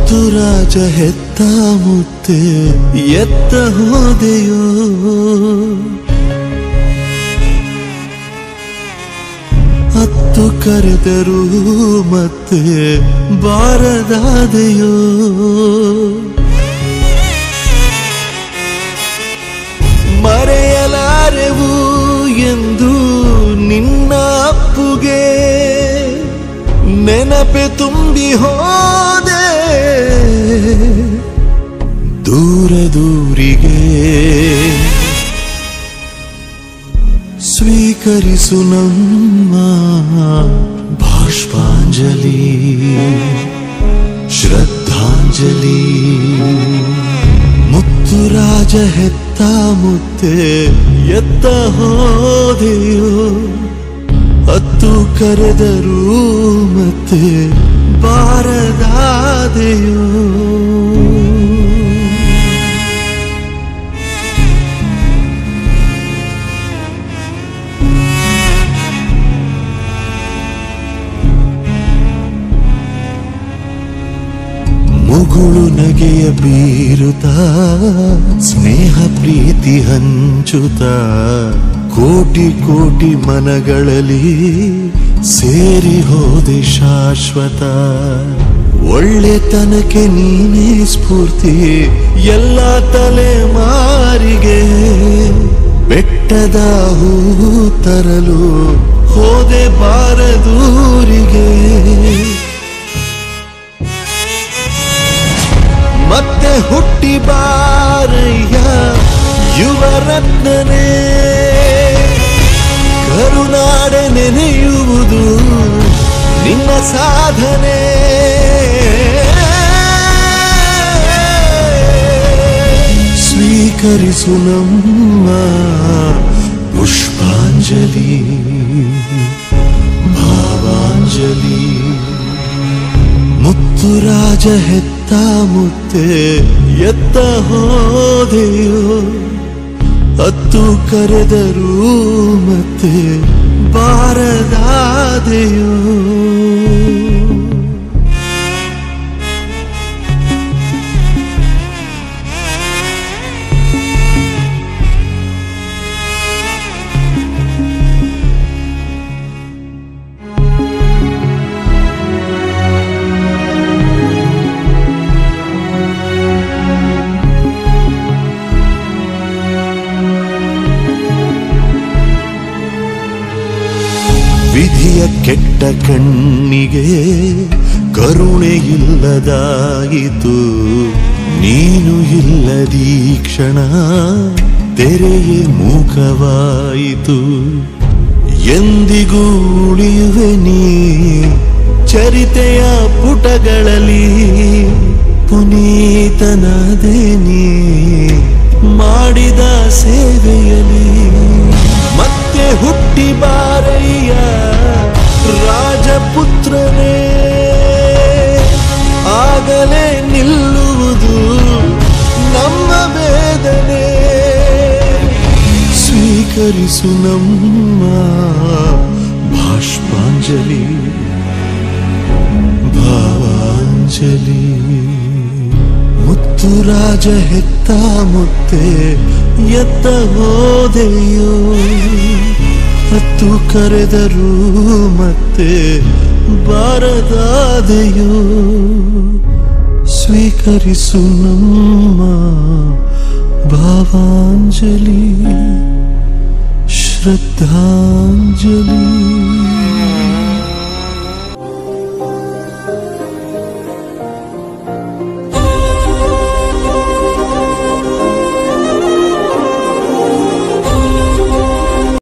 ಮುತ್ತು ರಾಜ ಹೆತ್ತ ಮುತ್ತೆ ಎತ್ತ ಹೋದೆಯೋ ಹತ್ತು ಕರೆದರು ಮತ್ತೆ ಬಾರದಾದೆಯೋ ಮರೆಯಲಾರೆವು ಎಂದು ನಿನ್ನ ಅಪ್ಪುಗೆ ನೆನಪೆ ತುಂಬಿ ಹೋದೆ ದೂರ ದೂರಿಗೆ ಸ್ವೀಕರಿಸು ನಮ್ಮ ಬಾಷ್ಪಾಂಜಲಿ ಶ್ರದ್ಧಾಂಜಲಿ ಮುತ್ತು ರಾಜ ಹೆತ್ತ ಮುತ್ತೆ ಎತ್ತ ಹೋದೆಯೋ ಹತ್ತು ಕರೆದರೂ ಮತ್ತೆ ಬಾರದಾದೆಯೋ ಮುಗುಳು ನಗೆಯ ಬೀರುತ್ತ ಸ್ನೇಹ ಪ್ರೀತಿ ಹಂಚುತ್ತ ಕೋಟಿ ಕೋಟಿ ಮನಗಳಲ್ಲಿ ಸೇರಿ ಹೋದೆ ಶಾಶ್ವತ ಒಳ್ಳೆತನಕ್ಕೆ ನೀನೇ ಸ್ಫೂರ್ತಿ ಎಲ್ಲ ತಲೆಮಾರಿಗೆ ಬೆಟ್ಟದ ಹೂ ತರಲು ಹೋದೆ ಬಾರದೂರಿಗೆ ಮತ್ತೆ ಹುಟ್ಟಿ ಬಾರಯ್ಯ ಯುವರತ್ನನೇ ಕರುನಾಡೆ ನೆನೆಯುವುದು ನಿನ್ನ ಸಾಧನೆ ಸ್ವೀಕರಿಸು ನಮ್ಮ ಪುಷ್ಪಾಂಜಲಿ ಭಾವಾಂಜಲಿ ಮುತ್ತು ರಾಜ ಹೆತ್ತ ಮುತ್ತೆ ಎತ್ತ ಹೋದೆಯೋ ಹತ್ತು ಕರೆದರೂ ಮತ್ತೆ ಬಾರದಾದೆಯೋ ವಿಧಿಯ ಕೆಟ್ಟ ಕಣ್ಣಿಗೆ ಕರುಣೆ ಇಲ್ಲದಾಯಿತು ನೀನು ಇಲ್ಲದೀ ಕ್ಷಣ ತೆರೆಯೇ ಮೂಕವಾಯಿತು ಎಂದಿಗೂ ಉಳಿಯುವೆ ನೀ ಚರಿತೆಯ ಪುಟಗಳಲ್ಲಿ ಪುನೀತನಾದೆ ನೀ ಮಾಡಿದ ಸೇವೆಯಲ್ಲಿ ಮತ್ತೆ ಹುಟ್ಟಿ ಬಾರಯ್ಯ ರಾಜಪುತ್ರನೇ ಆಗಲೇ ನಿಲ್ಲುವುದು ನಮ್ಮ ವೇದನೆ ಸ್ವೀಕರಿಸು ನಮ್ಮ ಭಾಷ್ಪಾಂಜಲಿ ಭಾವಾಂಜಲಿ ಮುತ್ತು ರಾಜ ಹೆತ್ತ ಮುತ್ತೆ ಎತ್ತ ಹೋದೆಯೋ ಹತ್ತು ಕರೆದರೂ ಮತ್ತೆ ಬಾರದಾದೆಯೋ ಸ್ವೀಕರಿಸು ನಮ್ಮ ಭಾವಾಂಜಲಿ ಶ್ರದ್ಧಾಂಜಲಿ